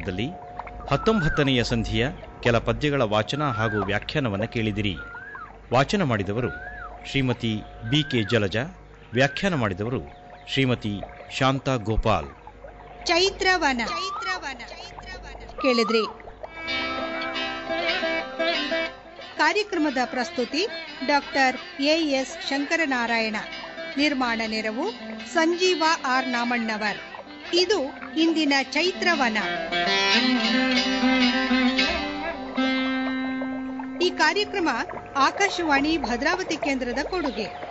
ಕಾರ್ಯಕ್ರಮದಲ್ಲಿ ಹತ್ತೊಂಬತ್ತನೆಯ ಸಂಧಿಯ ಕೆಲ ಪದ್ಯಗಳ ವಾಚನ ಹಾಗೂ ವ್ಯಾಖ್ಯಾನವನ್ನು ಕೇಳಿದಿರಿ ವಾಚನ ಮಾಡಿದವರು ಶ್ರೀಮತಿ ಬಿ ಕೆ ಜಲಜ ವ್ಯಾಖ್ಯಾನ ಮಾಡಿದವರು ಶ್ರೀಮತಿ ಶಾಂತಾ ಗೋಪಾಲ್ ಚೈತ್ರವನ ಕೇಳಿದ್ರಿ ಕಾರ್ಯಕ್ರಮದ ಪ್ರಸ್ತುತಿ ಡಾಕ್ಟರ್ ಎ ಎಸ್ ಶಂಕರನಾರಾಯಣ ನಿರ್ಮಾಣ ನೆರವು ಸಂಜೀವ ಆರ್ ನಾಮಣ್ಣವರ್ ಇದು ಇಂದಿನ ಚೈತ್ರವನ ಈ ಕಾರ್ಯಕ್ರಮ ಆಕಾಶವಾಣಿ ಭದ್ರಾವತಿ ಕೇಂದ್ರದ ಕೊಡುಗೆ